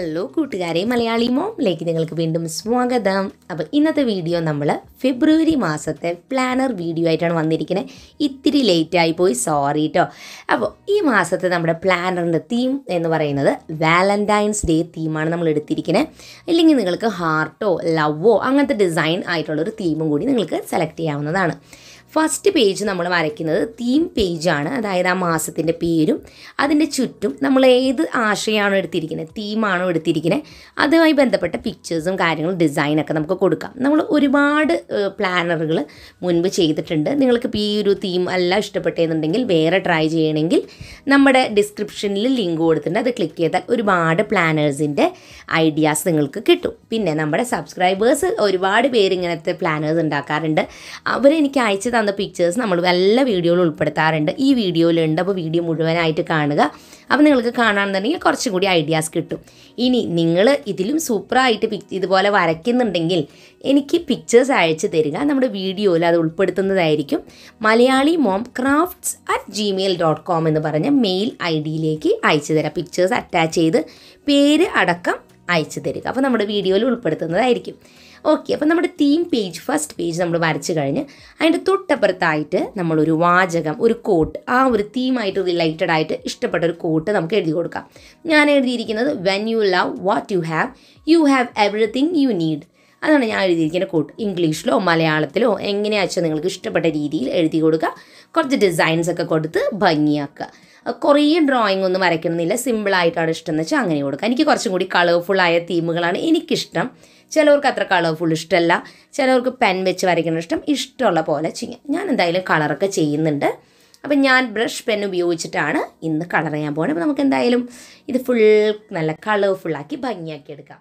hello കൂട്ടുകാരെ മലയാളി മോമിലേക്ക് നിങ്ങൾക്ക് വീണ്ടും സ്വാഗതം അപ്പോൾ ഇന്നത്തെ വീഡിയോ നമ്മൾ ഫെബ്രുവരി മാസത്തെ പ്ലാനർ വീഡിയോ ആയിട്ടാണ് വന്നിരിക്കുന്നത് ഇത്തിരി ലേറ്റായി പോയി സോറി കേട്ടോ അപ്പോൾ ഈ മാസത്തെ നമ്മുടെ പ്ലാനറിൻ്റെ തീം എന്ന് പറയുന്നത് വാലൻറ്റൈൻസ് ഡേ തീമാണ് നമ്മൾ എടുത്തിരിക്കുന്നത് ഇല്ലെങ്കിൽ നിങ്ങൾക്ക് ഹാർട്ടോ ലവോ അങ്ങനത്തെ ഡിസൈൻ ആയിട്ടുള്ളൊരു തീമും കൂടി നിങ്ങൾക്ക് സെലക്ട് ചെയ്യാവുന്നതാണ് ഫസ്റ്റ് പേജ് നമ്മൾ വരയ്ക്കുന്നത് തീം പേജാണ് അതായത് ആ മാസത്തിൻ്റെ പേരും അതിൻ്റെ ചുറ്റും നമ്മൾ ഏത് ആശയമാണോ എടുത്തിരിക്കുന്നത് തീമാണോ എടുത്തിരിക്കുന്നത് അതുമായി ബന്ധപ്പെട്ട പിക്ചേഴ്സും കാര്യങ്ങളും ഡിസൈനൊക്കെ നമുക്ക് കൊടുക്കാം നമ്മൾ ഒരുപാട് പ്ലാനറുകൾ മുൻപ് ചെയ്തിട്ടുണ്ട് നിങ്ങൾക്ക് ഇപ്പോൾ ഈ ഒരു തീം അല്ല ഇഷ്ടപ്പെട്ടതെന്നുണ്ടെങ്കിൽ വേറെ ട്രൈ ചെയ്യണമെങ്കിൽ നമ്മുടെ ഡിസ്ക്രിപ്ഷനിൽ ലിങ്ക് കൊടുത്തിട്ടുണ്ട് അത് ക്ലിക്ക് ചെയ്താൽ ഒരുപാട് പ്ലാനേഴ്സിൻ്റെ ഐഡിയാസ് നിങ്ങൾക്ക് കിട്ടും പിന്നെ നമ്മുടെ സബ്സ്ക്രൈബേഴ്സ് ഒരുപാട് പേര് ഇങ്ങനത്തെ പ്ലാനേഴ്സ് ഉണ്ടാക്കാറുണ്ട് അവരെനിക്ക് അയച്ചു തന്ന പിക്ചേഴ്സ് നമ്മൾ എല്ലാ വീഡിയോയിലും ഉൾപ്പെടുത്താറുണ്ട് ഈ വീഡിയോയിലുണ്ട് അപ്പോൾ വീഡിയോ മുഴുവനായിട്ട് കാണുക അപ്പോൾ നിങ്ങൾക്ക് കാണാണെന്നുണ്ടെങ്കിൽ കുറച്ചും കൂടി ഐഡിയാസ് കിട്ടും ഇനി നിങ്ങൾ ഇതിലും സൂപ്പറായിട്ട് പിക് ഇതുപോലെ വരയ്ക്കുന്നുണ്ടെങ്കിൽ എനിക്ക് പിക്ചേഴ്സ് അയച്ചു തരിക നമ്മുടെ വീഡിയോയിൽ അത് ഉൾപ്പെടുത്തുന്നതായിരിക്കും Malayali mom crafts at Gmail dot com എന്ന് പറഞ്ഞ മെയിൽ ഐ ഡിയിലേക്ക് അയച്ചു തരാം പിക്ചേഴ്സ് അറ്റാച്ച് ചെയ്ത് പേര് അടക്കം അയച്ചു തരിക അപ്പോൾ നമ്മുടെ വീഡിയോയിൽ ഉൾപ്പെടുത്തുന്നതായിരിക്കും ഓക്കെ അപ്പോൾ നമ്മുടെ തീം പേജ് ഫസ്റ്റ് പേജ് നമ്മൾ വരച്ച് കഴിഞ്ഞ് അതിൻ്റെ തൊട്ടപ്പുറത്തായിട്ട് നമ്മളൊരു വാചകം ഒരു കോട്ട് ആ ഒരു തീമായിട്ട് റിലേറ്റഡ് ആയിട്ട് ഇഷ്ടപ്പെട്ട ഒരു കോട്ട് നമുക്ക് എഴുതി കൊടുക്കാം ഞാൻ എഴുതിയിരിക്കുന്നത് when you love what you have you have everything you need അതാണ് ഞാൻ എഴുതിയിരിക്കുന്ന കോട്ട് ഇംഗ്ലീഷിലോ മലയാളത്തിലോ എങ്ങനെയാച്ചാൽ നിങ്ങൾക്ക് ഇഷ്ടപ്പെട്ട രീതിയിൽ എഴുതി കൊടുക്കുക കുറച്ച് ഡിസൈൻസ് ഒക്കെ കൊടുത്ത് ഭംഗിയാക്കുക കുറേ ഡ്രോയിങ് ഒന്നും വരയ്ക്കണമെന്നില്ല സിമ്പിളായിട്ടാണ് ഇഷ്ടം എന്ന് വെച്ചാൽ അങ്ങനെ കൊടുക്കുക എനിക്ക് കുറച്ചും കൂടി കളർഫുള്ളായ തീമുകളാണ് എനിക്കിഷ്ടം ചിലവർക്ക് അത്ര കളർഫുൾ ഇഷ്ടമല്ല ചിലവർക്ക് പെൻ വെച്ച് വരയ്ക്കുന്ന ഇഷ്ടം ഇഷ്ടമുള്ള പോലെ ചെയ്യാം ഞാൻ എന്തായാലും കളറൊക്കെ ചെയ്യുന്നുണ്ട് അപ്പം ഞാൻ ബ്രഷ് പെൻ ഉപയോഗിച്ചിട്ടാണ് ഇന്ന് കളർ ചെയ്യാൻ പോകുന്നത് അപ്പോൾ നമുക്ക് എന്തായാലും ഇത് ഫുൾ നല്ല കളർഫുള്ളാക്കി ഭംഗിയാക്കി എടുക്കാം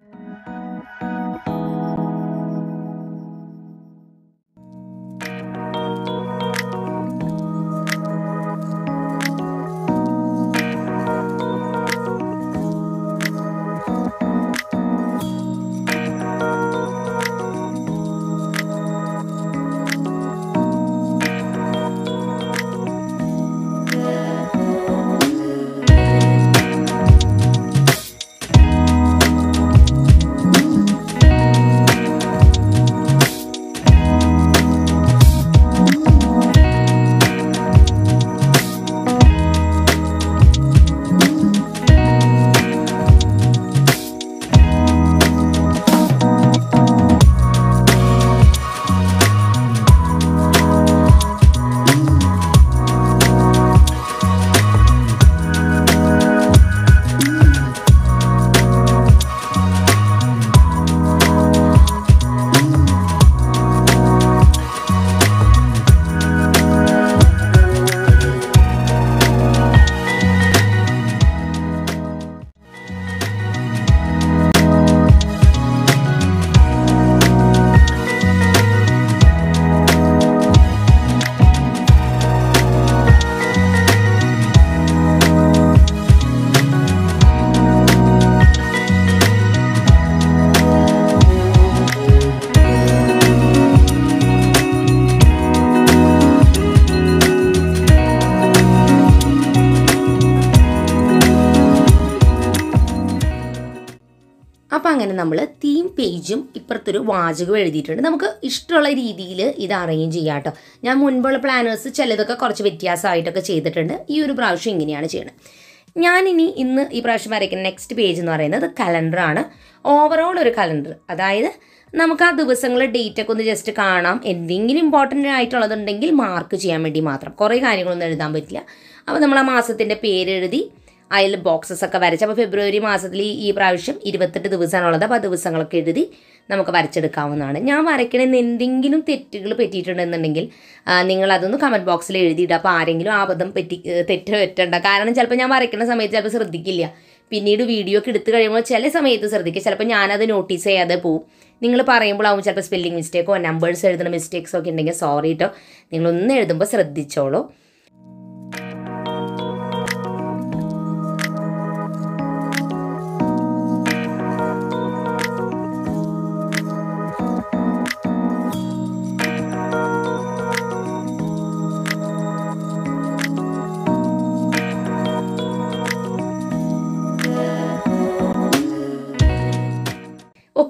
അപ്പോൾ അങ്ങനെ നമ്മൾ തീം പേജും ഇപ്പുറത്തൊരു വാചകം എഴുതിയിട്ടുണ്ട് നമുക്ക് ഇഷ്ടമുള്ള രീതിയിൽ ഇത് അറേഞ്ച് ചെയ്യാം കേട്ടോ ഞാൻ മുൻപുള്ള പ്ലാനേഴ്സ് ചിലതൊക്കെ കുറച്ച് വ്യത്യാസമായിട്ടൊക്കെ ചെയ്തിട്ടുണ്ട് ഈ ഒരു പ്രാവശ്യം ഇങ്ങനെയാണ് ചെയ്യണത് ഞാനിനി ഇന്ന് ഈ പ്രാവശ്യം വരയ്ക്കുന്ന നെക്സ്റ്റ് പേജ് എന്ന് പറയുന്നത് കലണ്ടറാണ് ഓവറോൾ ഒരു കലണ്ടർ അതായത് നമുക്ക് ആ ദിവസങ്ങളെ ഡേറ്റ് ഒക്കെ ഒന്ന് ജസ്റ്റ് കാണാം എന്തെങ്കിലും ഇമ്പോർട്ടൻ്റ് ആയിട്ടുള്ളതുണ്ടെങ്കിൽ മാർക്ക് ചെയ്യാൻ വേണ്ടി മാത്രം കുറേ കാര്യങ്ങളൊന്നും എഴുതാൻ പറ്റില്ല അപ്പോൾ നമ്മൾ ആ മാസത്തിൻ്റെ പേര് എഴുതി അതിൽ ബോക്സസ് ഒക്കെ വരച്ച് അപ്പോൾ ഫെബ്രുവരി മാസത്തിൽ ഈ പ്രാവശ്യം ഇരുപത്തെട്ട് ദിവസമാണുള്ളത് അപ്പോൾ ആ ദിവസങ്ങളൊക്കെ എഴുതി നമുക്ക് വരച്ചെടുക്കാവുന്നതാണ് ഞാൻ വരയ്ക്കണമെന്ന് എന്തെങ്കിലും തെറ്റുകൾ പറ്റിയിട്ടുണ്ടെന്നുണ്ടെങ്കിൽ നിങ്ങൾ അതൊന്ന് കമൻറ്റ് ബോക്സിൽ എഴുതിയിടുക അപ്പോൾ ആരെങ്കിലും ആപദം പറ്റി തെറ്റ് പറ്റണ്ട കാരണം ചിലപ്പോൾ ഞാൻ വരയ്ക്കുന്ന സമയത്ത് ചിലപ്പോൾ ശ്രദ്ധിക്കില്ല പിന്നീട് വീഡിയോ ഒക്കെ എടുത്തു കഴിയുമ്പോൾ ചില സമയത്ത് ശ്രദ്ധിക്കുക ചിലപ്പോൾ ഞാനത് നോട്ടീസ് ചെയ്യാതെ പോവും നിങ്ങൾ പറയുമ്പോഴാവും ചിലപ്പോൾ സ്പെല്ലിംഗ് മിസ്റ്റേക്കോ നമ്പേഴ്സ് എഴുതുന്ന മിസ്റ്റേക്സോ ഒക്കെ ഉണ്ടെങ്കിൽ സോറി കേട്ടോ നിങ്ങളൊന്ന് എഴുതുമ്പോൾ ശ്രദ്ധിച്ചോളൂ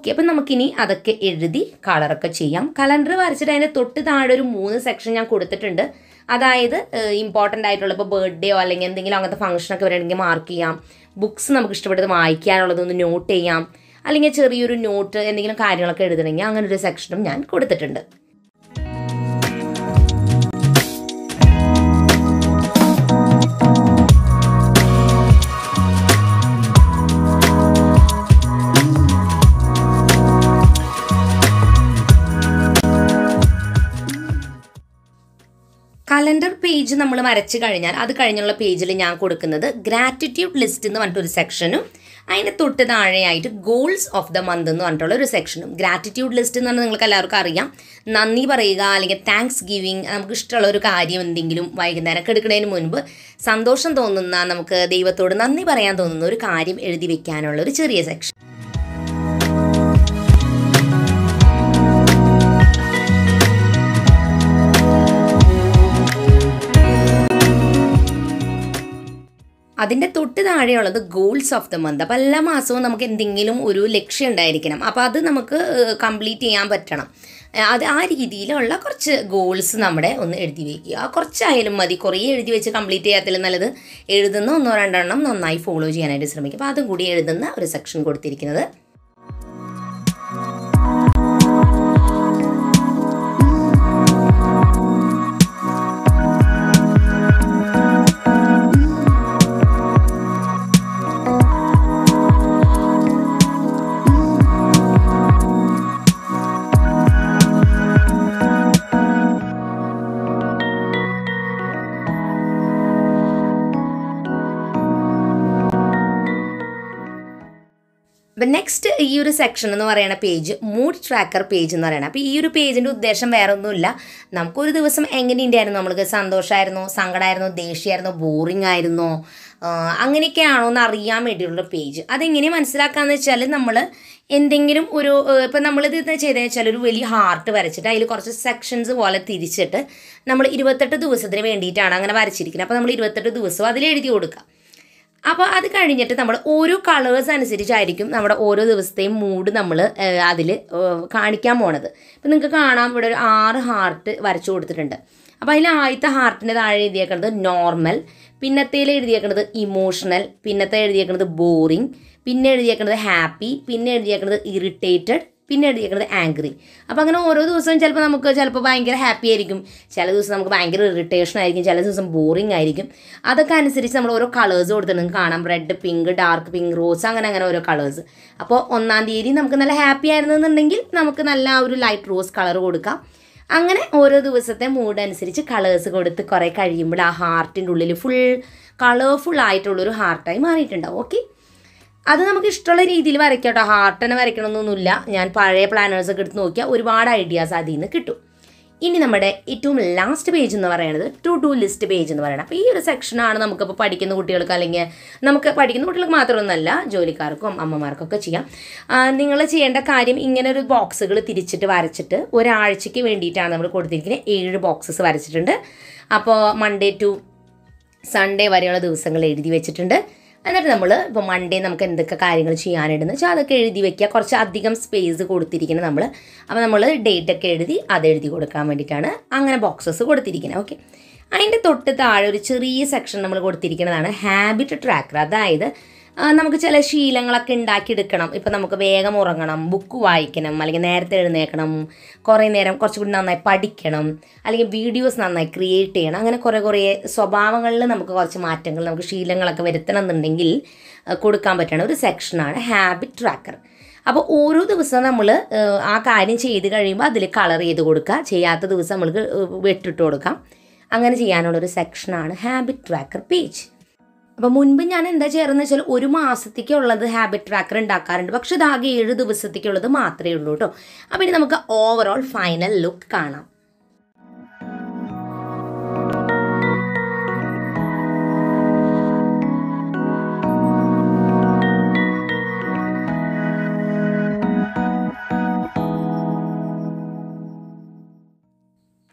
ഓക്കെ അപ്പം നമുക്കിനി അതൊക്കെ എഴുതി കളറൊക്കെ ചെയ്യാം കലണ്ടർ വരച്ചിട്ട് അതിൻ്റെ തൊട്ട് താഴെ ഒരു മൂന്ന് സെക്ഷൻ ഞാൻ കൊടുത്തിട്ടുണ്ട് അതായത് ഇമ്പോർട്ടൻ്റ് ആയിട്ടുള്ള ഇപ്പോൾ ബർത്ത്ഡേയോ അല്ലെങ്കിൽ എന്തെങ്കിലും അങ്ങനത്തെ ഫംഗ്ഷനൊക്കെ വരണമെങ്കിൽ മാർക്ക് ചെയ്യാം ബുക്സ് നമുക്ക് ഇഷ്ടപ്പെട്ടത് വായിക്കാനുള്ളതൊന്ന് നോട്ട് ചെയ്യാം അല്ലെങ്കിൽ ചെറിയൊരു നോട്ട് എന്തെങ്കിലും കാര്യങ്ങളൊക്കെ എഴുതണമെങ്കിൽ അങ്ങനെ ഒരു സെക്ഷനും ഞാൻ കൊടുത്തിട്ടുണ്ട് കലണ്ടർ പേജ് നമ്മൾ വരച്ച് കഴിഞ്ഞാൽ അത് കഴിഞ്ഞുള്ള പേജിൽ ഞാൻ കൊടുക്കുന്നത് ഗ്രാറ്റിറ്റ്യൂഡ് ലിസ്റ്റ് എന്ന് പറഞ്ഞിട്ടൊരു സെക്ഷനും അതിൻ്റെ തൊട്ട് താഴെയായിട്ട് ഗോൾസ് ഓഫ് ദ മന്ത് എന്ന് പറഞ്ഞിട്ടുള്ള ഒരു സെക്ഷനും ഗ്രാറ്റിറ്റ്യൂഡ് ലിസ്റ്റ് എന്ന് പറഞ്ഞാൽ നിങ്ങൾക്ക് എല്ലാവർക്കും അറിയാം നന്ദി പറയുക അല്ലെങ്കിൽ താങ്ക്സ് ഗിവിങ് നമുക്ക് ഇഷ്ടമുള്ള ഒരു കാര്യം എന്തെങ്കിലും വൈകുന്നേരം എടുക്കുന്നതിന് മുൻപ് സന്തോഷം തോന്നുന്ന നമുക്ക് ദൈവത്തോട് നന്ദി പറയാൻ തോന്നുന്ന ഒരു കാര്യം എഴുതി വെക്കാനുള്ള ഒരു ചെറിയ സെക്ഷൻ അതിൻ്റെ തൊട്ട് താഴെയുള്ളത് ഗോൾസ് ഓഫ് ദ മന്ത് അപ്പോൾ എല്ലാ മാസവും നമുക്ക് എന്തെങ്കിലും ഒരു ലക്ഷ്യം ഉണ്ടായിരിക്കണം അപ്പോൾ അത് നമുക്ക് കംപ്ലീറ്റ് ചെയ്യാൻ പറ്റണം അത് ആ രീതിയിലുള്ള കുറച്ച് ഗോൾസ് നമ്മുടെ ഒന്ന് എഴുതി വയ്ക്കുക കുറച്ചായാലും മതി കുറേ എഴുതി വെച്ച് കംപ്ലീറ്റ് ചെയ്യാത്തതിൽ നല്ലത് എഴുതുന്ന ഒന്നോ രണ്ടെണ്ണം നന്നായി ഫോളോ ചെയ്യാനായിട്ട് ശ്രമിക്കുക അപ്പോൾ അതും കൂടി എഴുതുന്ന ഒരു സെക്ഷൻ കൊടുത്തിരിക്കുന്നത് അപ്പം നെക്സ്റ്റ് ഈ ഒരു സെക്ഷൻ എന്ന് പറയുന്ന പേജ് മൂഡ് ട്രാക്കർ പേജ് എന്ന് പറയുന്നത് അപ്പോൾ ഈ ഒരു പേജിൻ്റെ ഉദ്ദേശം വേറെ ഒന്നുമില്ല നമുക്കൊരു ദിവസം എങ്ങനെയുണ്ടായിരുന്നു നമ്മൾക്ക് സന്തോഷമായിരുന്നോ സങ്കടമായിരുന്നോ ദേഷ്യമായിരുന്നോ ബോറിംഗ് ആയിരുന്നോ അങ്ങനെയൊക്കെയാണോ എന്ന് അറിയാൻ വേണ്ടിയുള്ള പേജ് അതെങ്ങനെ മനസ്സിലാക്കാന്ന് വെച്ചാൽ നമ്മൾ എന്തെങ്കിലും ഒരു ഇപ്പം നമ്മളിത് ചെയ്തതെന്ന് വെച്ചാൽ ഒരു വലിയ ഹാർട്ട് വരച്ചിട്ട് അതിൽ കുറച്ച് സെക്ഷൻസ് പോലെ തിരിച്ചിട്ട് നമ്മൾ ഇരുപത്തെട്ട് ദിവസത്തിന് വേണ്ടിയിട്ടാണ് അങ്ങനെ വരച്ചിരിക്കുന്നത് അപ്പോൾ നമ്മൾ ഇരുപത്തെട്ട് ദിവസവും അതിൽ എഴുതി കൊടുക്കുക അപ്പോൾ അത് കഴിഞ്ഞിട്ട് നമ്മൾ ഓരോ കളേഴ്സ് അനുസരിച്ചായിരിക്കും നമ്മുടെ ഓരോ ദിവസത്തെയും മൂഡ് നമ്മൾ അതിൽ കാണിക്കാൻ പോണത് ഇപ്പം നിങ്ങൾക്ക് കാണാം ഇവിടെ ഒരു ആറ് ഹാർട്ട് വരച്ചു കൊടുത്തിട്ടുണ്ട് അപ്പോൾ അതിൽ ആദ്യത്തെ ഹാർട്ടിൻ്റെ താഴെ എഴുതിയേക്കുന്നത് നോർമൽ പിന്നത്തേൽ എഴുതിയേക്കുന്നത് ഇമോഷണൽ പിന്നത്തെ എഴുതിയേക്കുന്നത് ബോറിങ് പിന്നെ എഴുതിയേക്കുന്നത് ഹാപ്പി പിന്നെ എഴുതിയേക്കുന്നത് ഇറിറ്റേറ്റഡ് പിന്നെ എഴുതിയേക്കുന്നത് ആംഗ്രി അപ്പോൾ അങ്ങനെ ഓരോ ദിവസവും ചിലപ്പോൾ നമുക്ക് ചിലപ്പോൾ ഭയങ്കര ഹാപ്പി ആയിരിക്കും ചില ദിവസം നമുക്ക് ഭയങ്കര ഇറിറ്റേഷൻ ആയിരിക്കും ചില ദിവസം ബോറിംഗ് ആയിരിക്കും അതൊക്കെ അനുസരിച്ച് നമ്മൾ ഓരോ കളേഴ്സ് കൊടുത്തിട്ടുണ്ട് കാണാം red pink dark pink rose അങ്ങനെ അങ്ങനെ ഓരോ കളേഴ്സ് അപ്പോൾ ഒന്നാം തീയതി നമുക്ക് നല്ല ഹാപ്പി ആയിരുന്നെന്നുണ്ടെങ്കിൽ നമുക്ക് നല്ല ഒരു ലൈറ്റ് റോസ് കളർ കൊടുക്കാം അങ്ങനെ ഓരോ ദിവസത്തെ മൂഡ് അനുസരിച്ച് കളേഴ്സ് കൊടുത്ത് കുറേ കഴിയുമ്പോൾ ആ ഹാർട്ടിൻ്റെ ഉള്ളിൽ ഫുൾ കളർഫുൾ ആയിട്ടുള്ളൊരു ഹാർട്ടായി മാറിയിട്ടുണ്ടാവും ഓക്കെ അത് നമുക്ക് ഇഷ്ടമുള്ള രീതിയിൽ വരയ്ക്കാം കേട്ടോ ഹാർട്ട് തന്നെ വരയ്ക്കണമെന്നൊന്നുമില്ല ഞാൻ പഴയ പ്ലാനേഴ്സൊക്കെ എടുത്ത് നോക്കിയാൽ ഒരുപാട് ഐഡിയാസ് അതിൽ നിന്ന് കിട്ടും ഇനി നമ്മുടെ ഏറ്റവും ലാസ്റ്റ് പേജ് എന്ന് പറയുന്നത് ടു ഡു ലിസ്റ്റ് പേജ് എന്ന് പറയുന്നത് അപ്പോൾ ഈ ഒരു സെക്ഷനാണ് നമുക്കിപ്പോൾ പഠിക്കുന്ന കുട്ടികൾക്ക് അല്ലെങ്കിൽ നമുക്ക് പഠിക്കുന്ന കുട്ടികൾക്ക് മാത്രമൊന്നുമല്ല ജോലിക്കാർക്കും അമ്മമാർക്കൊക്കെ ചെയ്യാം നിങ്ങൾ ചെയ്യേണ്ട കാര്യം ഇങ്ങനെ ഒരു ബോക്സുകൾ തിരിച്ചിട്ട് വരച്ചിട്ട് ഒരാഴ്ചയ്ക്ക് വേണ്ടിയിട്ടാണ് നമ്മൾ കൊടുത്തിരിക്കുന്നത് ഏഴ് ബോക്സസ് വരച്ചിട്ടുണ്ട് അപ്പോൾ മൺഡേ ടു സൺഡേ വരെയുള്ള ദിവസങ്ങൾ എഴുതി വെച്ചിട്ടുണ്ട് എന്നിട്ട് നമ്മൾ ഇപ്പോൾ മൺഡേ നമുക്ക് എന്തൊക്കെ കാര്യങ്ങൾ ചെയ്യാനുണ്ടെന്ന് വെച്ചാൽ അതൊക്കെ എഴുതി വെക്കുക കുറച്ച് അധികം സ്പേസ് കൊടുത്തിരിക്കുന്നത് നമ്മൾ അപ്പോൾ നമ്മൾ ഡേറ്റ് ഒക്കെ എഴുതി അത് എഴുതി കൊടുക്കാൻ വേണ്ടിയിട്ടാണ് അങ്ങനെ ബോക്സസ് കൊടുത്തിരിക്കുന്നത് ഓക്കെ അതിൻ്റെ തൊട്ട് താഴെ ഒരു ചെറിയ സെക്ഷൻ നമ്മൾ കൊടുത്തിരിക്കുന്നതാണ് ഹാബിറ്റ് ട്രാക്കർ അതായത് നമുക്ക് ചില ശീലങ്ങളൊക്കെ ഉണ്ടാക്കിയെടുക്കണം ഇപ്പം നമുക്ക് വേഗം ഉറങ്ങണം ബുക്ക് വായിക്കണം അല്ലെങ്കിൽ നേരത്തെ എഴുന്നേക്കണം കുറേ നേരം കുറച്ചുകൂടി നന്നായി പഠിക്കണം അല്ലെങ്കിൽ വീഡിയോസ് നന്നായി ക്രിയേറ്റ് ചെയ്യണം അങ്ങനെ കുറേ കുറേ സ്വഭാവങ്ങളിൽ നമുക്ക് കുറച്ച് മാറ്റങ്ങൾ നമുക്ക് ശീലങ്ങളൊക്കെ വരുത്തണം എന്നുണ്ടെങ്കിൽ കൊടുക്കാൻ പറ്റുന്ന ഒരു സെക്ഷനാണ് ഹാബിറ്റ് ട്രാക്കർ അപ്പോൾ ഓരോ ദിവസവും നമ്മൾ ആ കാര്യം ചെയ്ത് കഴിയുമ്പോൾ അതിൽ കളർ ചെയ്ത് കൊടുക്കുക ചെയ്യാത്ത ദിവസം നമ്മൾക്ക് വെട്ടിട്ട് കൊടുക്കാം അങ്ങനെ ചെയ്യാനുള്ളൊരു സെക്ഷനാണ് ഹാബിറ്റ് ട്രാക്കർ പേജ് അപ്പോൾ മുൻപ് ഞാൻ എന്താ ചെയ്യാറെന്ന് വെച്ചാൽ ഒരു മാസത്തേക്കുള്ളത് ഹാബിറ്റ് ട്രാക്കർ ഉണ്ടാക്കാറുണ്ട് പക്ഷെ ഇതാകെ ഏഴ് ദിവസത്തേക്കുള്ളത് മാത്രമേ ഉള്ളൂ കേട്ടോ അപ്പോൾ ഇനി നമുക്ക് ഓവറോൾ ഫൈനൽ ലുക്ക് കാണാം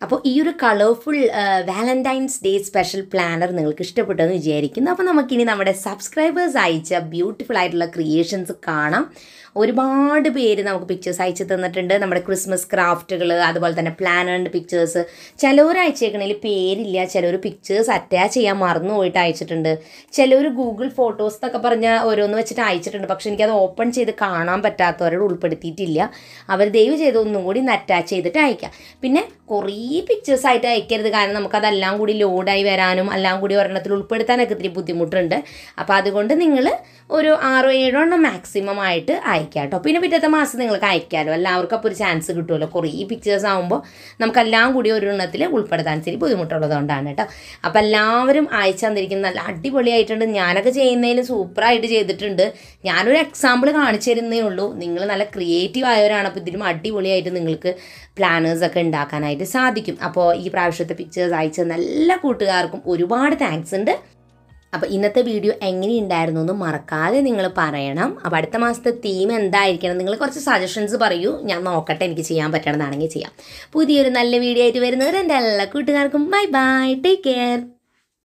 അപ്പോൾ ഈ ഒരു colourful Valentine's Day special planner നിങ്ങൾക്ക് ഇഷ്ടപ്പെട്ടെന്ന് വിചാരിക്കുന്നു അപ്പോൾ നമുക്കിനി നമ്മുടെ സബ്സ്ക്രൈബേഴ്സ് അയച്ച ബ്യൂട്ടിഫുൾ ആയിട്ടുള്ള ക്രിയേഷൻസ് കാണാം ഒരുപാട് പേര് നമുക്ക് പിക്ചേഴ്സ് അയച്ചു തന്നിട്ടുണ്ട് നമ്മുടെ ക്രിസ്മസ് ക്രാഫ്റ്റുകൾ അതുപോലെ തന്നെ പ്ലാനറിൻ്റെ പിക്ചേഴ്സ് ചിലവർ അയച്ചേക്കണതിൽ പേരില്ല ചിലവർ പിക്ചേഴ്സ് അറ്റാച്ച് ചെയ്യാൻ മറന്നു പോയിട്ട് അയച്ചിട്ടുണ്ട് ചിലവർ ഗൂഗിൾ ഫോട്ടോസ് എന്നൊക്കെ പറഞ്ഞ ഓരോന്ന് വെച്ചിട്ട് അയച്ചിട്ടുണ്ട് പക്ഷെ എനിക്കത് ഓപ്പൺ ചെയ്ത് കാണാൻ പറ്റാത്തവരോട് ഉൾപ്പെടുത്തിയിട്ടില്ല അവർ ദയവ് ചെയ്ത് ഒന്നും കൂടി ഒന്ന് അറ്റാച്ച് ചെയ്തിട്ട് അയക്കാം പിന്നെ കുറേ പിക്ചേഴ്സ് ആയിട്ട് അയക്കരുത് കാരണം നമുക്കതെല്ലാം കൂടി ലോഡായി വരാനും എല്ലാം കൂടി ഒരെണ്ണത്തിൽ ഉൾപ്പെടുത്താനൊക്കെ ഇത്തിരി ബുദ്ധിമുട്ടുണ്ട് അപ്പോൾ അതുകൊണ്ട് നിങ്ങൾ ഒരു ആറോ ഏഴോ എണ്ണം മാക്സിമം ആയിട്ട് അയക്കാം കേട്ടോ പിന്നെ പിറ്റത്തെ മാസം നിങ്ങൾക്ക് അയക്കാമല്ലോ എല്ലാവർക്കും അപ്പോൾ ഒരു ചാൻസ് കിട്ടുമല്ലോ കുറേ പിക്ചേഴ്സ് ആകുമ്പോൾ നമുക്കെല്ലാം കൂടി ഒരു എണ്ണത്തിൽ ഉൾപ്പെടുത്താൻ ശരി ബുദ്ധിമുട്ടുള്ളതുകൊണ്ടാണ് കേട്ടോ അപ്പോൾ എല്ലാവരും അയച്ചു തന്നിരിക്കുന്നത് നല്ല അടിപൊളിയായിട്ടുണ്ട് ഞാനൊക്കെ ചെയ്യുന്നതിൽ സൂപ്പറായിട്ട് ചെയ്തിട്ടുണ്ട് ഞാനൊരു എക്സാമ്പിൾ കാണിച്ചു തരുന്നേ ഉള്ളൂ നിങ്ങൾ നല്ല ക്രിയേറ്റീവ് ആയവരാണ് അപ്പോൾ ഇതിലും അടിപൊളിയായിട്ട് നിങ്ങൾക്ക് പ്ലാനേഴ്സ് ഒക്കെ ഉണ്ടാക്കാനായിട്ട് സാധിക്കും അപ്പോൾ ഈ പ്രാവശ്യത്തെ പിക്ചേഴ്സ് അയച്ച എല്ലാ കൂട്ടുകാർക്കും ഒരുപാട് താങ്ക്സ് ഉണ്ട് അപ്പോൾ ഇന്നത്തെ വീഡിയോ എങ്ങനെയുണ്ടായിരുന്നു എന്ന് മറക്കാതെ നിങ്ങൾ പറയണം അപ്പോൾ അടുത്ത മാസത്തെ തീം എന്തായിരിക്കണം നിങ്ങൾ കുറച്ച് സജഷൻസ് പറയൂ ഞാൻ നോക്കട്ടെ എനിക്ക് ചെയ്യാൻ പറ്റണമെന്നാണെങ്കിൽ ചെയ്യാം പുതിയൊരു നല്ല വീഡിയോ ആയിട്ട് വരുന്നവർ എൻ്റെ എല്ലാ കൂട്ടുകാർക്കും ബൈ ബൈ ടേക്ക് കെയർ